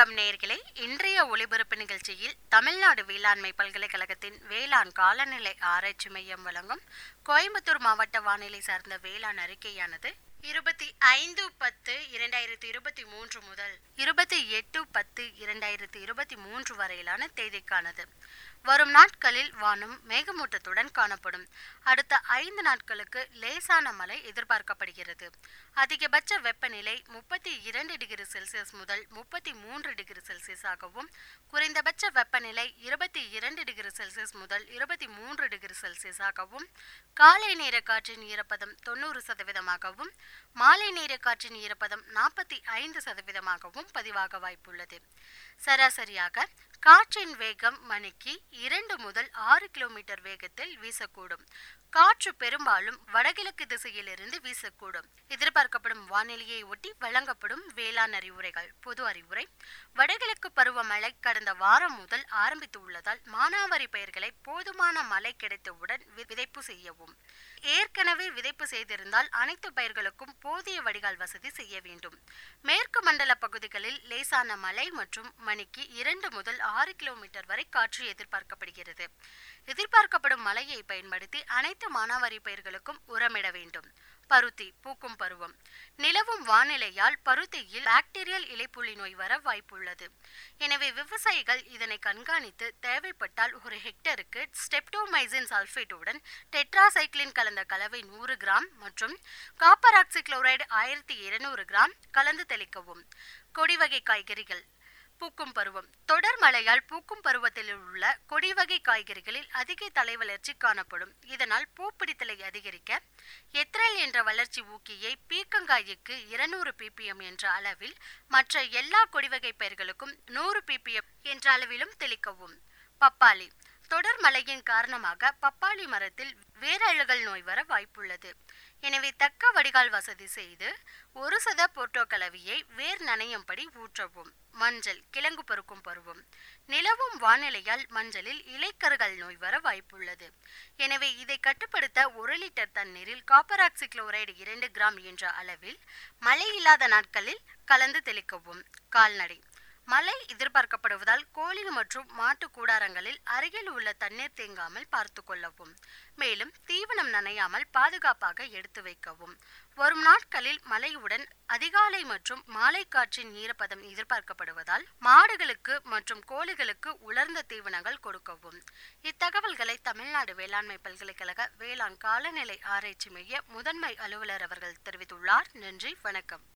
வணக்கம் நேயர்களே இன்றைய ஒளிபரப்பு நிகழ்ச்சியில் தமிழ்நாடு வேளாண்மை பல்கலைக்கழகத்தின் வேளாண் காலநிலை ஆராய்ச்சி மையம் வழங்கும் கோயம்புத்தூர் மாவட்ட வானிலை சார்ந்த வேளாண் அறிக்கையானது இருபத்தி ஐந்து பத்து இரண்டாயிரத்தி இருபத்தி மூன்று முதல் இருபத்தி எட்டு பத்து இரண்டாயிரத்தி இருபத்தி மூன்று வரையிலான தேதிக்கானது வரும் நாட்களில் வானம் மேகமூட்டத்துடன் காணப்படும் அடுத்த ஐந்து நாட்களுக்கு லேசான மழை எதிர்பார்க்கப்படுகிறது அதிகபட்ச வெப்பநிலை முப்பத்தி இரண்டு டிகிரி செல்சியஸ் முதல் முப்பத்தி மூன்று டிகிரி செல்சியஸாகவும் குறைந்தபட்ச வெப்பநிலை இருபத்தி இரண்டு டிகிரி செல்சியஸ் முதல் இருபத்தி மூன்று டிகிரி செல்சியஸாகவும் காலை நேர காற்றின் ஈரப்பதம் தொண்ணூறு சதவீதமாகவும் மாலை நேர காற்றின் ஈரப்பதம் நாற்பத்தி ஐந்து சதவீதமாகவும் பதிவாக வாய்ப்புள்ளது சராசரியாக காற்றின் வேகம் மணிக்கு இரண்டு முதல் ஆறு கிலோமீட்டர் வேகத்தில் வீசக்கூடும் காற்று பெரும்பாலும் வடகிழக்கு திசையிலிருந்து வீசக்கூடும் எதிர்பார்க்கப்படும் வானிலையை ஒட்டி வழங்கப்படும் வேளாண் அறிவுரைகள் பொது அறிவுரை வடகிழக்கு பருவமழை கடந்த வாரம் முதல் ஆரம்பித்து உள்ளதால் மானாவாரி பயிர்களை போதுமான மழை கிடைத்தவுடன் வி- விதைப்பு செய்யவும் ஏற்கனவே விதைப்பு செய்திருந்தால் அனைத்து பயிர்களுக்கும் போதிய வடிகால் வசதி செய்ய வேண்டும் மேற்கு மண்டல பகுதிகளில் லேசான மழை மற்றும் மணிக்கு இரண்டு முதல் ஆறு கிலோமீட்டர் வரை காற்று எதிர்பார்க்கப்படுகிறது எதிர்பார்க்கப்படும் மழையை பயன்படுத்தி அனைத்து மானாவாரி பயிர்களுக்கும் உரமிட வேண்டும் பருத்தி பூக்கும் பருவம் நிலவும் வானிலையால் பருத்தியில் பாக்டீரியல் இலைப்புள்ளி நோய் வர வாய்ப்புள்ளது எனவே விவசாயிகள் இதனை கண்காணித்து தேவைப்பட்டால் ஒரு ஹெக்டருக்கு ஸ்டெப்டோமைசின் சல்ஃபேட்டுடன் டெட்ராசைக்ளின் கலந்த கலவை நூறு கிராம் மற்றும் காப்பர் ஆக்சிக்ளோரைடு ஆயிரத்தி இருநூறு கிராம் கலந்து தெளிக்கவும் கொடி வகை காய்கறிகள் பூக்கும் பருவம் தொடர் மழையால் பூக்கும் பருவத்தில் உள்ள கொடி வகை காய்கறிகளில் அதிக தலை வளர்ச்சி காணப்படும் இதனால் பூப்பிடித்தலை அதிகரிக்க எத்ரல் என்ற வளர்ச்சி ஊக்கியை பீக்கங்காய்க்கு இருநூறு ppm என்ற அளவில் மற்ற எல்லா கொடிவகை பயிர்களுக்கும் நூறு ppm என்ற அளவிலும் தெளிக்கவும் பப்பாளி தொடர் மழையின் காரணமாக பப்பாளி மரத்தில் வேரழுகல் நோய் வர வாய்ப்புள்ளது எனவே தக்க வடிகால் வசதி செய்து ஒரு சத போர்ட்டோ கலவையை வேர் நனையும்படி ஊற்றவும் மஞ்சள் கிழங்கு பருக்கும் பருவம் நிலவும் வானிலையால் மஞ்சளில் இலைக்கருகள் நோய் வர வாய்ப்புள்ளது எனவே இதை கட்டுப்படுத்த ஒரு லிட்டர் தண்ணீரில் காப்பர் ஆக்சிக்ளோரைடு இரண்டு கிராம் என்ற அளவில் மழை இல்லாத நாட்களில் கலந்து தெளிக்கவும் கால்நடை மழை எதிர்பார்க்கப்படுவதால் கோழி மற்றும் மாட்டு கூடாரங்களில் அருகில் உள்ள தண்ணீர் தேங்காமல் பார்த்து கொள்ளவும் மேலும் தீவனம் நனையாமல் பாதுகாப்பாக எடுத்து வைக்கவும் வரும் நாட்களில் மழையுடன் அதிகாலை மற்றும் மாலை காற்றின் ஈரப்பதம் எதிர்பார்க்கப்படுவதால் மாடுகளுக்கு மற்றும் கோழிகளுக்கு உலர்ந்த தீவனங்கள் கொடுக்கவும் இத்தகவல்களை தமிழ்நாடு வேளாண்மை பல்கலைக்கழக வேளாண் காலநிலை ஆராய்ச்சி மைய முதன்மை அலுவலர் அவர்கள் தெரிவித்துள்ளார் நன்றி வணக்கம்